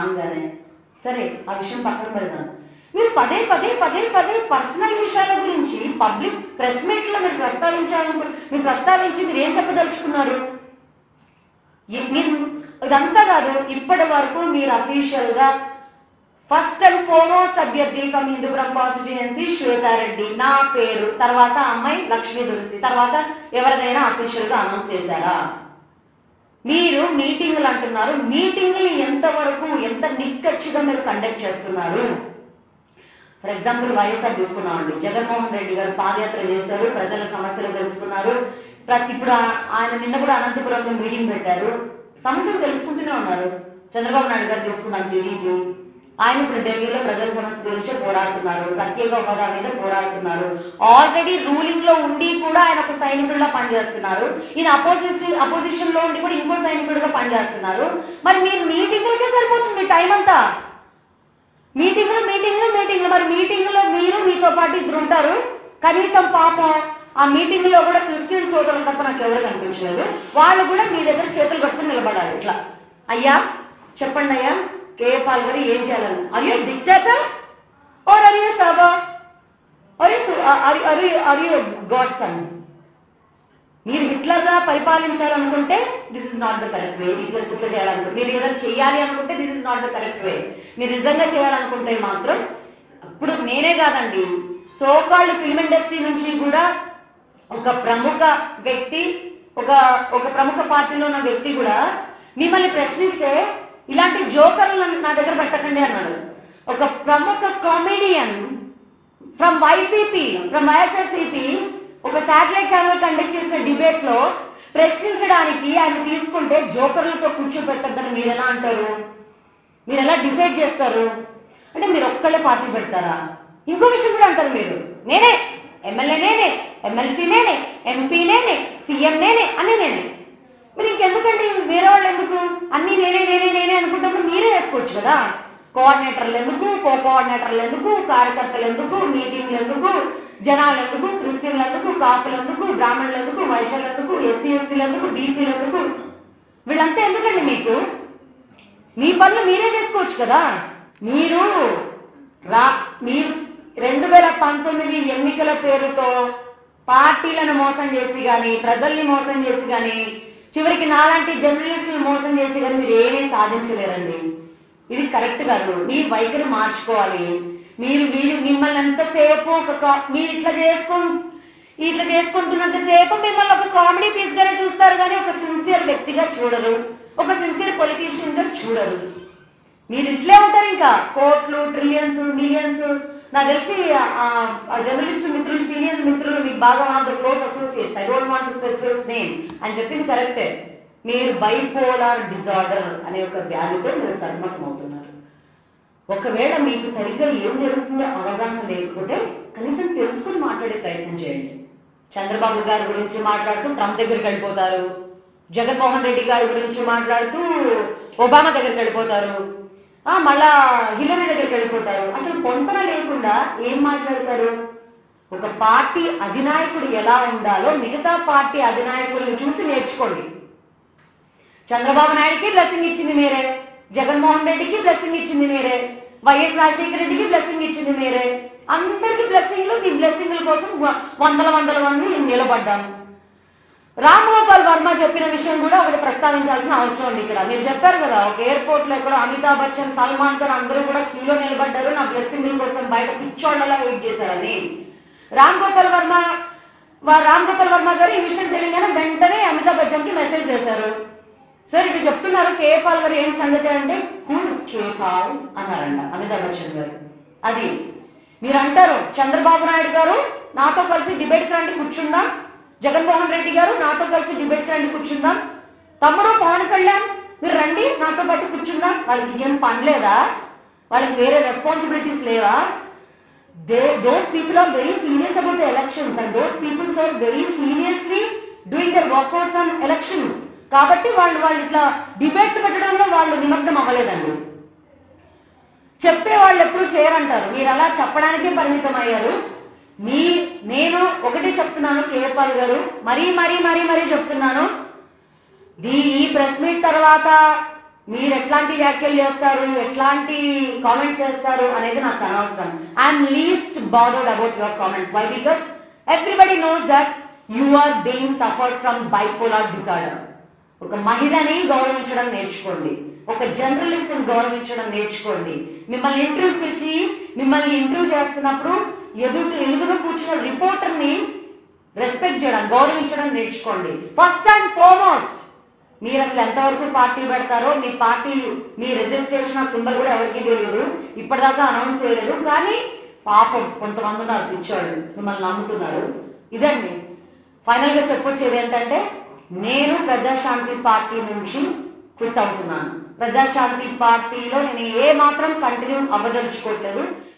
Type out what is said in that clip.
రాగానే సరే ఆ విషయం పక్కన పెడదాం మీరు పదే పదే పదే పదే పర్సనల్ విషయాల గురించి పబ్లిక్ ప్రెస్ మీట్లో మీరు ప్రస్తావించాలనుకో మీరు ప్రస్తావించి మీరు ఏం చెప్పదలుచుకున్నారు ఈ- మీరు ఇదంతా కాదు ఇప్పటి వరకు మీరు అఫీషియల్ గా ఫస్ట్ అండ్ ఫార్మోస్ట్ అభ్యర్థి ఫ్రమ్ హిందూపురం కాన్స్టిట్యుయెన్సీ శ్వేతారెడ్డి నా పేరు తర్వాత అమ్మాయి లక్ష్మీ తులసి తర్వాత ఎవరిదైనా అఫీషియల్ గా అనౌన్స్ చేశారా మీరు మీటింగ్లు అంటున్నారు మీటింగ్లు ఎంతవరకు ఎంత నిక్కచ్చిగా మీరు కండక్ట్ చేస్తున్నారు ఫర్ ఎగ్జాంపుల్ వైఎస్ఆర్ తీసుకున్నామండి జగన్మోహన్ రెడ్డి గారు పాదయాత్ర చేశారు ప్రజల సమస్యలు తెలుసుకున్నారు ప్రతి ఇప్పుడు ఆ- ఆయన నిన్న కూడా అనంతపురంలో మీటింగ్ పెట్టారు సమస్యలు తెలుసుకుంటూనే ఉన్నారు చంద్రబాబు నాయుడు గారు తీసుకున్నారు టీడీపీ ఆయన ఇప్పుడు ఢిల్లీలో ప్రజల సమస్య గురించే పోరాడుతున్నారు ప్రత్యేక హోదా మీద పోరాడుతున్నారు ఆల్రెడీ రూలింగ్ లో ఉండి కూడా ఆయన ఒక సైనికుడిలా పనిచేస్తున్నారు ఈయన అపోజిషన్ అపోజిషన్ లో ఉండి కూడా ఇంకో సైనికుడిగా పనిచేస్తున్నారు మరి మీరు మీటింగ్లకే సరిపోతుంది మీ టైం అంతా మీటింగ్లు మీటింగ్లు మీటింగ్లు మరి మీటింగ్లో మీరు మీతో పాటు ఇద్దరు ఉంటారు కనీసం పాపం ఆ మీటింగ్లో కూడా క్రిస్టియన్ సోదరులు తప్ప నాకు ఎవరు కనిపించలేదు వాళ్ళు కూడా మీ దగ్గర చేతులు కట్టుకుని నిలబడాలి ఇట్లా అయ్యా చెప్పండి అయ్యా కేఏ పాల్ గారు ఏం చేయాలని are you dictator or are you సబా are you are you god son మీరు హిట్లర్గా పరిపాలించాలనుకుంటే this is not the correct way ఇట్లా ఇట్లా చేయాలనుకుంటే మీరు ఏదైనా చేయాలి అనుకుంటే this is not the correct way మీరు నిజంగా చేయాలనుకుంటే మాత్రం ఇప్పుడు నేనే కాదండి సోకాల్డ్ ఫిల్మ్ ఇండస్ట్రీ నుంచి కూడా ఒక ప్రముఖ వ్యక్తి ఒక ఒక ప్రముఖ పార్టీలో ఉన్న వ్యక్తి కూడా మిమ్మల్ని ప్రశ్నిస్తే ఇలాంటి జోకర్లు నా దగ్గర పెట్టకండి అన్నాడు ఒక ప్రముఖ comedian from YCP from YSRCP ఒక శాటిలైట్ ఛానల్ కండక్ట్ చేసిన డిబేట్ లో ప్రశ్నించడానికి ఆయన తీసుకుంటే జోకర్లతో కూర్చోబెట్టద్దని మీరు ఎలా అంటారు మీరు ఎలా డిసైడ్ చేస్తారు అంటే మీరు ఒక్కళ్ళే పార్టీ పెడతారా ఇంకో విషయం కూడా అంటారు మీరు నేనే ఎమ్మెల్యే నేనే ఎమ్మెల్సీ నేనే ఎంపీ నేనే సీఎం నేనే అన్నీ నేనే మీరు ఇంకెందుకండి వేరే వాళ్ళు ఎందుకు అన్నీ నేనే నేనే నేనే అనుకుంటున్నప్పుడు మీరే వేసుకోవచ్చు కదా కోఆర్డినేటర్లు ఎందుకు కో కోఆర్డినేటర్లు ఎందుకు కార్యకర్తలు ఎందుకు మీటింగ్లు ఎందుకు జనాలు ఎందుకు క్రిస్టియన్లు ఎందుకు కాపులు ఎందుకు బ్రాహ్మణులు ఎందుకు వైశ్యులు ఎందుకు ఎస్సీ ఎస్టీలు ఎందుకు బీసీలు ఎందుకు వీళ్ళంతా ఎందుకండి మీకు మీ పనులు మీరే చేసుకోవచ్చు కదా మీరు రా మీరు రెండు వేల పంతొమ్మిది ఎన్నికల పేరుతో పార్టీలను మోసం చేసి కానీ ప్రజల్ని మోసం చేసి కానీ చివరికి నాలాంటి జర్నలిస్టులు మోసం చేసి కానీ మీరు ఏమీ సాధించలేరండి ఇది కరెక్ట్ కాదు మీ వైఖరి మార్చుకోవాలి మీరు వీళ్ళు మిమ్మల్ని ఎంతసేపు ఒక కా- మీరు ఇట్లా చేసుకు ఇట్లా చేసుకుంటున్నంతసేపు మిమ్మల్ని ఒక కామెడీ పీస్ గానే చూస్తారు కానీ ఒక సిన్సియర్ వ్యక్తిగా చూడరు ఒక సిన్సియర్ పొలిటీషియన్ గా చూడరు మీరు ఇట్లే ఉంటారు ఇంకా కోట్లు ట్రిలియన్స్ మిలియన్స్ నాకు తెలిసి జర్నలిస్ట్ మిత్రులు సీనియర్ మిత్రులు మీకు బాగా one of the close associates I don't want specifies name అని చెప్పింది కరెక్టే మీరు బైపోలార్ డిజార్డర్ అనే ఒక వ్యాధితో మీరు సర్మతం అవుతున్నారు ఒకవేళ మీకు సరిగ్గా ఏం జరుగుతుందో అవగాహన లేకపోతే కనీసం తెలుసుకుని మాట్లాడే ప్రయత్నం చేయండి చంద్రబాబు గారి గురించి మాట్లాడుతూ ట్రంప్ దగ్గరికి వెళ్ళిపోతారు జగన్మోహన్ రెడ్డి గారి గురించి మాట్లాడుతూ ఒబామా దగ్గరికి వెళ్ళిపోతారు ఆ, మళ్ళా హిల్లరీ దగ్గరికి వెళ్ళిపోతారు అసలు పొంతన లేకుండా ఏం మాట్లాడతారు ఒక పార్టీ అధినాయకుడు ఎలా ఉండాలో మిగతా పార్టీ అధినాయకుల్ని చూసి నేర్చుకోండి చంద్రబాబు నాయుడికి బ్లెస్సింగ్ ఇచ్చింది మీరే జగన్మోహన్ రెడ్డికి బ్లెస్సింగ్ ఇచ్చింది మీరే వైఎస్ రాజశేఖర రెడ్డికి బ్లెస్సింగ్ ఇచ్చింది మీరే అందరికి బ్లెస్సింగ్లు మీ బ్లెస్సింగ్ల కోసం వ- వందల వందల మంది నిలబడ్డాం రామ్ గోపాల్ వర్మ చెప్పిన విషయం కూడా ఒకటి ప్రస్తావించాల్సిన అవసరం ఉంది ఇక్కడ మీరు చెప్పారు కదా ఒక ఎయిర్పోర్ట్ లో కూడా అమితాబ్ బచ్చన్ సల్మాన్ ఖాన్ అందరూ కూడా క్యూలో నిలబడ్డారు నా బ్లెస్సింగ్ల కోసం బయట పిచ్చోళ్ళలా వెయిట్ చేశారని రామ్ గోపాల్ వర్మ వా- రామ్ గోపాల్ వర్మ గారు ఈ విషయం తెలియగానే వెంటనే అమితాబ్ బచ్చన్ కి మెసేజ్ చేశారు సార్ ఇట్లా చెప్తున్నారు కేఏ పాల్ గారు ఏం సంగతి అంటే హూ ఇస్ కేఏ పాల్ అన్నారంట అమితాబ్ బచ్చన్ గారు అది మీరు అంటారు చంద్రబాబు నాయుడు గారు నాతో కలిసి డిబేట్కి రండి కూర్చుందాం జగన్మోహన్ రెడ్డి గారు నాతో కలిసి డిబేట్కి రండి కూర్చుందాం తమ్ముడు పవన్ కళ్యాణ్ మీరు రండి నాతో పాటు కూర్చుందాం వాళ్ళకి ఇంకేం పని లేదా వాళ్ళకి వేరే రెస్పాన్సిబిలిటీస్ లేవా they those people are very serious about the elections and those peoples are very seriously doing their workouts on elections కాబట్టి వాళ్ళు వాళ్ళు ఇట్లా డిబేట్లు పెట్టడంలో వాళ్ళు నిమగ్నం అవ్వలేదండి చెప్పే వాళ్ళు ఎప్పుడు చేయరంటారు మీరు అలా చెప్పడానికే పరిమితం అయ్యారు మీ నేను ఒకటి చెప్తున్నాను కేపాల్ గారు మరీ మరీ మరీ మరీ చెప్తున్నాను దీ ఈ ప్రెస్ మీట్ తర్వాత మీరు ఎట్లాంటి వ్యాఖ్యలు చేస్తారు ఎట్లాంటి కామెంట్స్ చేస్తారు అనేది నాకు అనవసరం I'm least bothered about your comments why because everybody knows that you are being suffered from bipolar disorder ఒక మహిళని గౌరవించడం నేర్చుకోండి ఒక జర్నలిస్ట్ని గౌరవించడం నేర్చుకోండి మిమ్మల్ని ఇంటర్వ్యూ పిలిచి మిమ్మల్ని ఇంటర్వ్యూ చేస్తున్నప్పుడు ఎదుటి ఎదురుగా కూర్చున్న రిపోర్టర్ని రెస్పెక్ట్ చేయడం గౌరవించడం నేర్చుకోండి ఫస్ట్ అండ్ ఫార్మోస్ట్ మీరు అసలు ఎంతవరకు పార్టీ పెడతారో మీ పార్టీ మీ రిజిస్ట్రేషన్ సింబల్ కూడా ఎవరికి తెలియదు ఇప్పటిదాకా అనౌన్స్ చేయలేదు కానీ పాపం కొంతమంది ఉన్నారు కూర్చోళ్ళు మిమ్మల్ని నమ్ముతున్నారు ఇదండి ఫైనల్గా చెప్పొచ్చేది ఏంటంటే నేను ప్రజాశాంతి పార్టీ నుంచి క్విట్ అవుతున్నాను ప్రజాశాంతి పార్టీలో నేను ఏ మాత్రం కంటిన్యూ అవ్వదలుచుకోవట్లేదు